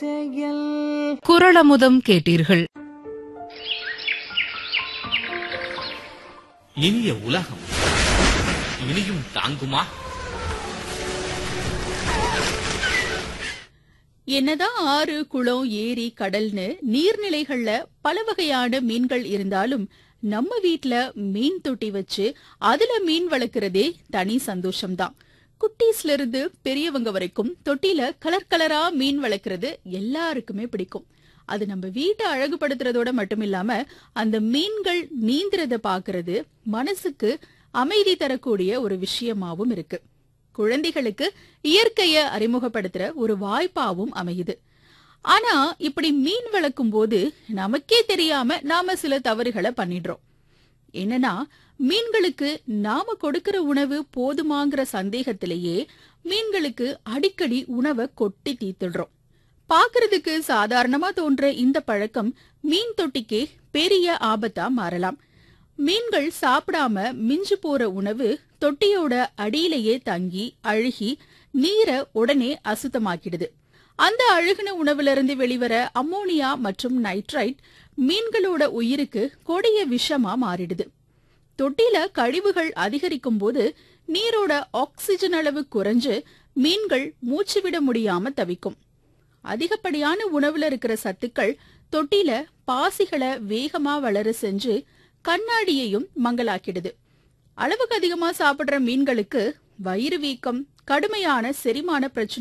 செயல் குரளமுதம் கேட்டீர்கள் இனிய உலகம் இனியும் தாங்குமா என்னதான் ஆறு குளம் ஏரி கடல்னு நீர்நிலைகள்ல பல வகையான மீன்கள் இருந்தாலும் நம்ம வீட்ல மீன் தொட்டி வச்சு அதுல மீன் வளர்க்கறதே தனி சந்தோஷம்தான் குட்டீஸ்ல இருந்து பெரியவங்க வரைக்கும் தொட்டில கலர் கலரா மீன் வளர்க்கறது எல்லாருக்குமே பிடிக்கும் அது நம்ம வீட்டை அழகுபடுத்துறதோட மட்டும் இல்லாம அந்த மீன்கள் நீந்துறத பாக்குறது மனசுக்கு அமைதி தரக்கூடிய ஒரு விஷயமாவும் இருக்கு குழந்தைகளுக்கு இயற்கைய அறிமுகப்படுத்துற ஒரு வாய்ப்பாவும் அமையுது ஆனா இப்படி மீன் வளர்க்கும் போது நமக்கே தெரியாம நாம சில தவறுகளை பண்ணிடுறோம் என்னன்னா மீன்களுக்கு நாம கொடுக்கிற உணவு போதுமாங்கிற சந்தேகத்திலேயே மீன்களுக்கு அடிக்கடி உணவை கொட்டி தீத்துடுறோம் பாக்குறதுக்கு சாதாரணமா தோன்ற இந்த பழக்கம் மீன் தொட்டிக்கே பெரிய ஆபத்தா மாறலாம் மீன்கள் சாப்பிடாம மிஞ்சு போற உணவு தொட்டியோட அடியிலேயே தங்கி அழுகி நீரை உடனே அசுத்தமாக்கிடுது அந்த அழுகுன உணவுல இருந்து வெளிவர அம்மோனியா மற்றும் நைட்ரைட் மீன்களோட உயிருக்கு கொடிய விஷமா மாறிடுது தொட்டில கழிவுகள் அதிகரிக்கும் போது நீரோட ஆக்சிஜன் அளவு குறைஞ்சு மீன்கள் மூச்சுவிட முடியாம தவிக்கும் அதிகப்படியான உணவுல இருக்கிற சத்துக்கள் தொட்டில பாசிகளை வேகமா வளர செஞ்சு கண்ணாடியையும் மங்கலாக்கிடுது அளவுக்கு அதிகமா சாப்பிடுற மீன்களுக்கு வயிறு வீக்கம் கடுமையான செரிமான பிரச்சனை